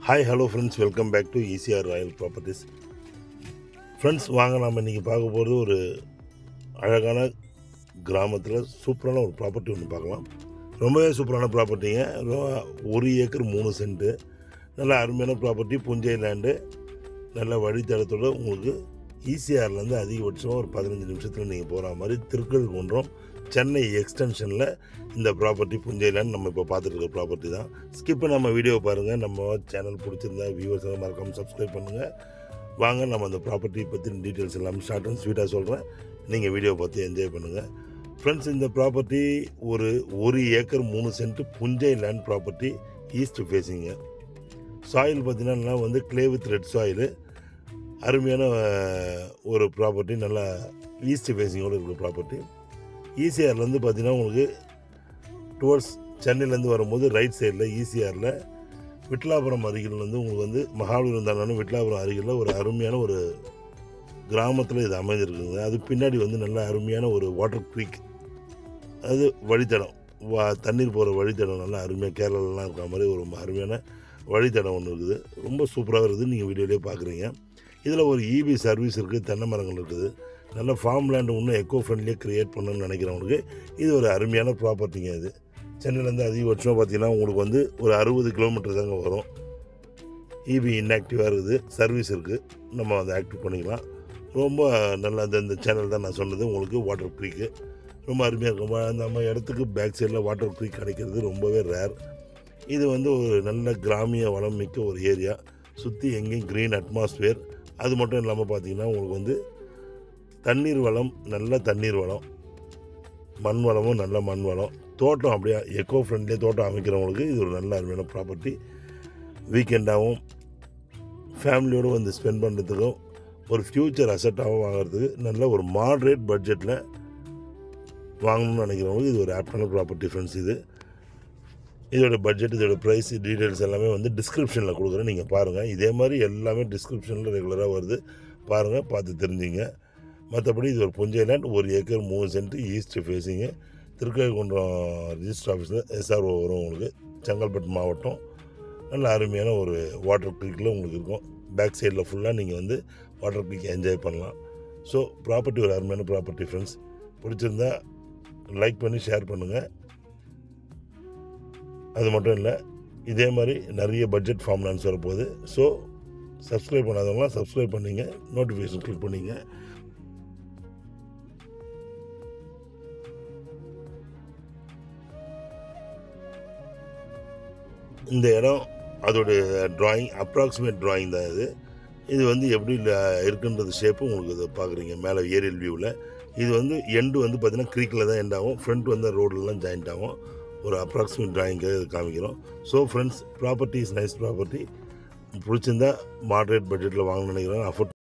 hi hello friends welcome back to ECR royal properties friends வாங்க நாம் இன்றைக்கி பார்க்க போகிறது ஒரு அழகான கிராமத்தில் சூப்பரான ஒரு ப்ராப்பர்ட்டி ஒன்று பார்க்கலாம் ரொம்பவே சூப்பரான ப்ராப்பர்ட்டிங்க ரொ- ஒரு ஏக்கர் மூணு சென்ட்டு நல்ல அருமையான ப்ராப்பர்ட்டி புஞ்சை லேண்டு நல்ல வழித்தடத்தோட உங்களுக்கு ஈசிஆர்லேருந்து அதிகபட்சமாக ஒரு பதினஞ்சு நிமிஷத்தில் நீங்கள் போகிற மாதிரி திருக்கழுக்குன்றம் சென்னை எக்ஸ்டென்ஷனில் இந்த ப்ராப்பர்ட்டி புஞ்சை லேண்ட் நம்ம இப்போ பார்த்துட்டு இருக்க ப்ராப்பர்ட்டி தான் ஸ்கிப் நம்ம வீடியோ பாருங்கள் நம்ம சேனல் பிடிச்சிருந்தா வியூவர்ஸ் எல்லாம் மறக்காமல் சப்ஸ்கிரைப் பண்ணுங்கள் வாங்க நம்ம அந்த ப்ராப்பர்ட்டி பற்றின டீட்டெயில்ஸ் எல்லாம் ஷார்ட் அண்ட் ஸ்வீட்டாக சொல்கிறேன் நீங்கள் வீடியோ பார்த்து என்ஜாய் பண்ணுங்கள் ஃப்ரெண்ட்ஸ் இந்த ப்ராப்பர்ட்டி ஒரு ஒரு ஏக்கர் மூணு சென்ட் புஞ்சை land property east facing soil பார்த்தீங்கன்னா வந்து கிளே வித் ரெட் சாயிலு அருமையான அஹ், ஒரு ப்ராப்பர்ட்டி நல்லா ஈஸ்ட் ஃபேஸிங்கோடு இருக்கிற ப்ராப்பர்ட்டி ஈசிஆர்லேருந்து பார்த்தீங்கன்னா உங்களுக்கு டுவர்ட்ஸ் சென்னையிலேருந்து வரும்போது ரைட் சைடில் ஈசிஆரில் விட்லாபுரம் அருகில் வந்து உங்களுக்கு வந்து மகாபலிபுரம் தாண்டாலும் விட்லாபுரம் அருகில் ஒரு அருமையான ஒரு கிராமத்தில் இது அமைஞ்சிருக்குங்க அது பின்னாடி வந்து நல்ல அருமையான ஒரு வாட்டர் க்ரீக் அது வழித்தடம் வா தண்ணீர் போகிற வழித்தடம் நல்லா அருமையாக கேரளாலாம் இருக்கிற மாதிரி ஒரு அருமையான வழித்தடம் ஒன்று இருக்குது ரொம்ப சூப்பராக இருக்குது நீங்கள் வீடியோலேயே பார்க்குறீங்க இதில் ஒரு இபி சர்வீஸ் இருக்குது தென்னை மரங்கள் இருக்குது நல்ல ஃபார்ம் லேண்டு இன்னும் எக்கோ ஃப்ரெண்ட்லியாக க்ரியேட் பண்ணணும்னு நினைக்கிறவங்களுக்கு இது ஒரு அருமையான ப்ராப்பர்ட்டிங்க இது சென்னையிலேருந்து அதிகபட்சமாக பார்த்தீங்கன்னா உங்களுக்கு வந்து ஒரு அறுபது கிலோமீட்டர் தாங்க வரும் இபி இன்ஆக்டிவாக இருக்குது சர்வீஸ் இருக்குது நம்ம அதை ஆக்டிவ் பண்ணிக்கலாம் ரொம்ப நல்ல அந்த இந்த சேனல் தான் நான் சொன்னது உங்களுக்கு வாட்டர் க்ரீக்கு ரொம்ப அருமையாக இருக்கும் வ- நம்ம இடத்துக்கு பேக் சைடில் வாட்டர் க்ரீக் கிடைக்கிறது ரொம்பவே ரேர் இது வந்து ஒரு நல்ல கிராமிய வளம் மிக்க ஒரு ஏரியா சுற்றி எங்கேயும் க்ரீன் அட்மாஸ்பியர் அது மட்டும் இல்லாமல் பார்த்தீங்கன்னா உங்களுக்கு வந்து தண்ணீர் வளம் நல்ல தண்ணீர் வளம் மண் வளமும் நல்ல மண் வளம் தோட்டம் அப்படியே எக்கோ ஃப்ரெண்ட்லியே தோட்டம் அமைக்கிறவங்களுக்கு இது ஒரு நல்ல அருமையான ப்ராப்பர்ட்டி வீக்கெண்டாகவும் ஃபேமிலியோடு வந்து ஸ்பெண்ட் பண்ணுறதுக்கும் ஒரு ஃப்யூச்சர் அசட்டாகவும் வாங்குறதுக்கு நல்ல ஒரு மாட்ரேட் பட்ஜெட்டில் வாங்கணும்னு நினைக்கிறவங்களுக்கு இது ஒரு ஆப்டான ப்ராப்பர்ட்டி ஃப்ரெண்ட்ஸ் இது இதோட பட்ஜெட் இதோட ப்ரைஸ் டீட்டெயில்ஸ் எல்லாமே வந்து டிஸ்கிரிப்ஷனில் கொடுக்குறேன் நீங்கள் பாருங்கள் இதே மாதிரி எல்லாமே டிஸ்கிரிப்ஷனில் ரெகுலராக வருது பாருங்கள் பார்த்து தெரிஞ்சுங்க மற்றபடி இது ஒரு புஞ்சை லேண்ட் ஒரு ஏக்கர் மூணு cent east facing Thirukazhukundram register ஆஃபீஸில் எஸ்ஆர்ஓ வரும் உங்களுக்கு செங்கல்பட்டு மாவட்டம் நல்ல அருமையான ஒரு வாட்டர் க்ரீக்கில் உங்களுக்கு இருக்கும் பேக் சைடில் ஃபுல்லாக நீங்கள் வந்து வாட்டர் க்ரீக் என்ஜாய் பண்ணலாம் ஸோ ப்ராப்பர்ட்டி ஒரு அருமையான ப்ராப்பர்ட்டி ஃப்ரெண்ட்ஸ் பிடிச்சிருந்தா லைக் பண்ணி ஷேர் பண்ணுங்கள் அது மட்டும் இல்லை இதே மாதிரி நிறைய பட்ஜெட் ஃபார்ம்லான்ஸ் வரப்போகுது ஸோ சப்ஸ்கிரைப் பண்ணாதவங்களாம் சப்ஸ்கிரைப் பண்ணிங்க நோட்டிஃபிகேஷன் கிளிக் பண்ணிங்க இந்த இடம் அதோடைய டிராயிங் அப்ராக்சிமேட் டிராயிங் தான் இது இது வந்து எப்படி ல- இருக்குன்றது ஷேப்பு உங்களுக்கு இதை பார்க்குறீங்க மேலே ஏரியல் வியூவில் இது வந்து எண்டு வந்து பார்த்தீங்கன்னா க்ரீக்கில் தான் எண்ட் ஆகும் ஃப்ரண்ட் வந்து ரோட்லலாம் ஜாயிண்ட் ஆகும் ஒரு அப்ராக்சிமேட் டிராயிங்காக இது காமிக்கிறோம் so friends property is nice property பிடிச்சிருந்தா மாட்ரேட் பட்ஜெட்டில் வாங்கணும்னு நினைக்கிறேன் அஃபோர்ட்